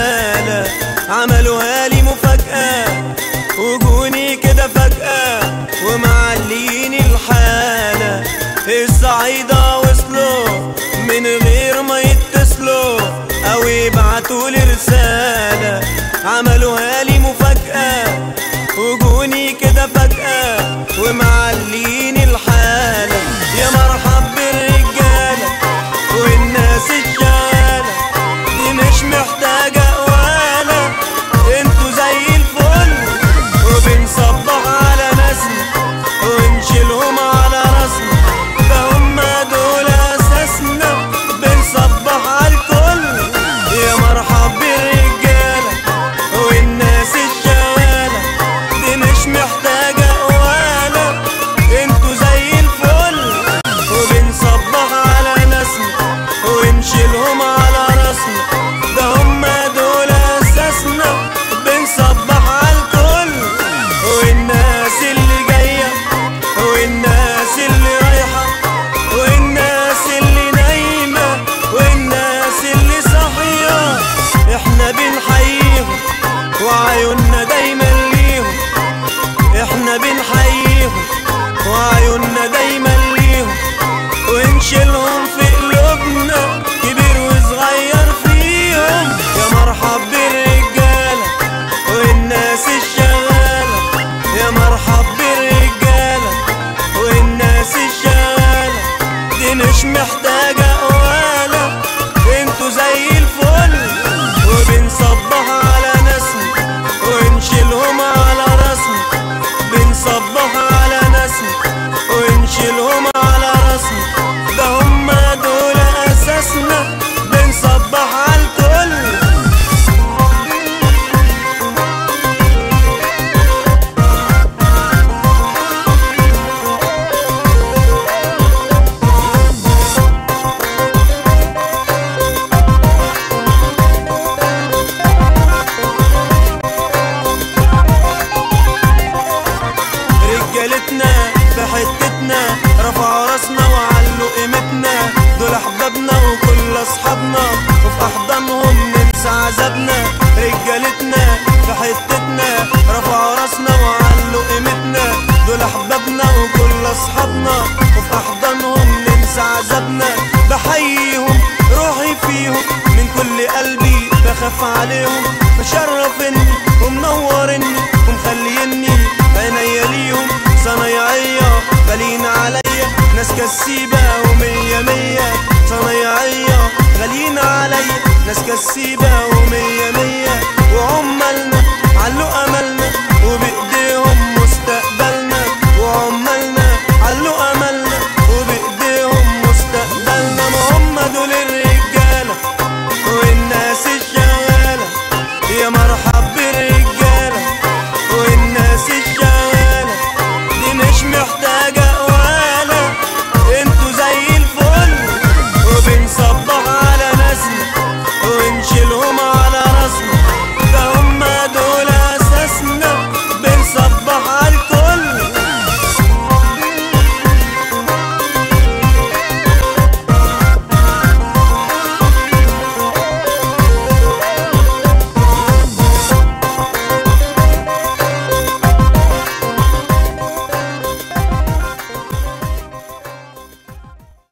رسالة عملوها لي مفاجأة وجوني كده فجأة ومعليني الحالة الصعيدة وصلوا من غير ما يتصلوا أو يبعتوا لي رسالة عملوها لي مفاجأة وجوني كده فجأة ومعليني الحالة يا مرحب بالرجالة والناس الشغالة دي مش محتاجة قوالة انتوا زي الفل وبنصبح على ناسنا ونشيلهم على راسنا ده هما دول اساسنا بنصبح على الكل يا مرحب بالرجالة والناس الشغالة دي مش محتاجة قوالة انتوا زي الفل وبنصبح على ناسنا ونشيلهم على راسنا ده هما دول اساسنا بنصبح على الكل والناس اللي جاية والناس اللي رايحة والناس اللي نايمة والناس اللي صاحية احنا بنحييهم وعيوننا دايما ليهم احنا بنحييهم وعيوننا دايما ليهم ونشيلهم في قلوبنا كبير وصغير فيهم يا مرحب بالرجالة والناس الشغالة يا مرحب بالرجالة والناس الشغالة دي مش محتاجة قوالة انتوا زي الفل وبنصبح على ناسنا ونشيلهم على راسنا بنصبح على ناسنا ونشيلهم على راسنا ده هما دول اساسنا بنصبح على الكل رجالتنا في حتتنا رفعوا راسنا وعلوا قيمتنا دول احبابنا وكل اصحابنا وفي احضانهم ننسى عذابنا رجالتنا في حتتنا رفعوا راسنا وعلوا قيمتنا دول احبابنا وكل اصحابنا وفي احضانهم ننسى عذابنا بحييهم روحي فيهم من كل قلبي بخاف عليهم مشرفني ومنورني ومخليني عينيا ليهم صنايعية غاليين عليا ناس كسيبة ومية مية صنايعية غاليين عليا ناس كسيبة ومية مية وعمالنا علوا أملنا وبإيديهم مستقبلنا وعمالنا علوا أملنا وبإيديهم مستقبلنا ما هم دول الرجالة والناس الشغالة يا مرحب